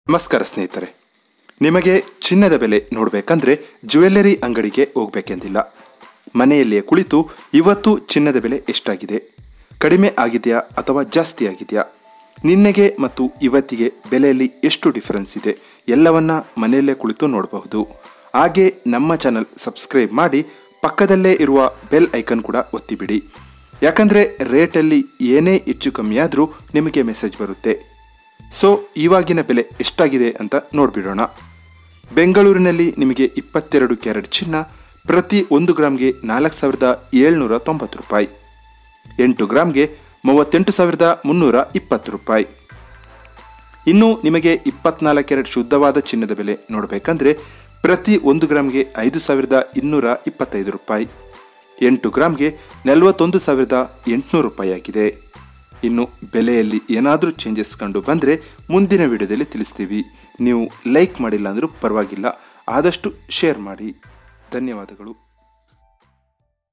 ನಮಸ್ಕಾರ ಸ್ನೇಹಿತರೆ ನಿಮಗೆ ಚಿನ್ನದ ಬೆಲೆ ನೋಡಬೇಕಂದ್ರೆ ಜ್ಯುವೆಲ್ಲರಿ ಅಂಗಡಿಗೆ ಹೋಗ್ಬೇಕೆಂದಿಲ್ಲ ಮನೆಯಲ್ಲಿಯೇ ಕುಳಿತು ಇವತ್ತು ಚಿನ್ನದ ಬೆಲೆ ಎಷ್ಟಾಗಿದೆ ಕಡಿಮೆ ಆಗಿದೆಯಾ ಅಥವಾ ಜಾಸ್ತಿ ಆಗಿದೆಯಾ ನಿನ್ನೆಗೆ ಮತ್ತು ಇವತ್ತಿಗೆ ಬೆಲೆಯಲ್ಲಿ ಎಷ್ಟು ಡಿಫರೆನ್ಸ್ ಇದೆ ಎಲ್ಲವನ್ನ ಮನೆಯಲ್ಲೇ ಕುಳಿತು ನೋಡಬಹುದು ಹಾಗೆ ನಮ್ಮ ಚಾನಲ್ ಸಬ್ಸ್ಕ್ರೈಬ್ ಮಾಡಿ ಪಕ್ಕದಲ್ಲೇ ಇರುವ ಬೆಲ್ ಐಕನ್ ಕೂಡ ಒತ್ತಿಬಿಡಿ ಯಾಕಂದರೆ ರೇಟಲ್ಲಿ ಏನೇ ಹೆಚ್ಚು ಕಮ್ಮಿ ಆದರೂ ನಿಮಗೆ ಮೆಸೇಜ್ ಬರುತ್ತೆ ಸೊ ಇವಾಗಿನ ಬೆಲೆ ಎಷ್ಟಾಗಿದೆ ಅಂತ ನೋಡಿಬಿಡೋಣ ಬೆಂಗಳೂರಿನಲ್ಲಿ ನಿಮಗೆ ಇಪ್ಪತ್ತೆರಡು ಕ್ಯಾರೆಟ್ ಚಿನ್ನ ಪ್ರತಿ ಒಂದು ಗ್ರಾಮ್ಗೆ ನಾಲ್ಕು ಸಾವಿರದ ಏಳ್ನೂರ ತೊಂಬತ್ತು ರೂಪಾಯಿ ಎಂಟು ಗ್ರಾಮ್ಗೆ ಮೂವತ್ತೆಂಟು ಸಾವಿರದ ಮುನ್ನೂರ ಇಪ್ಪತ್ತು ರೂಪಾಯಿ ಇನ್ನು ನಿಮಗೆ ಇಪ್ಪತ್ನಾಲ್ಕು ಕ್ಯಾರೆಟ್ ಶುದ್ಧವಾದ ಚಿನ್ನದ ಬೆಲೆ ನೋಡಬೇಕಂದ್ರೆ ಪ್ರತಿ ಒಂದು ಗ್ರಾಮ್ಗೆ ಐದು ಸಾವಿರದ ಇನ್ನೂರ ಇಪ್ಪತ್ತೈದು ರೂಪಾಯಿ ಎಂಟು ಗ್ರಾಮ್ಗೆ ನಲವತ್ತೊಂದು ಸಾವಿರದ ಎಂಟುನೂರು ರೂಪಾಯಿ ಆಗಿದೆ ಇನ್ನು ಬೆಲೆಯಲ್ಲಿ ಏನಾದರೂ ಚೇಂಜಸ್ ಕಂಡು ಬಂದರೆ ಮುಂದಿನ ವಿಡಿಯೋದಲ್ಲಿ ತಿಳಿಸ್ತೀವಿ ನೀವು ಲೈಕ್ ಮಾಡಿಲ್ಲ ಅಂದರೂ ಪರವಾಗಿಲ್ಲ ಆದಷ್ಟು ಶೇರ್ ಮಾಡಿ ಧನ್ಯವಾದಗಳು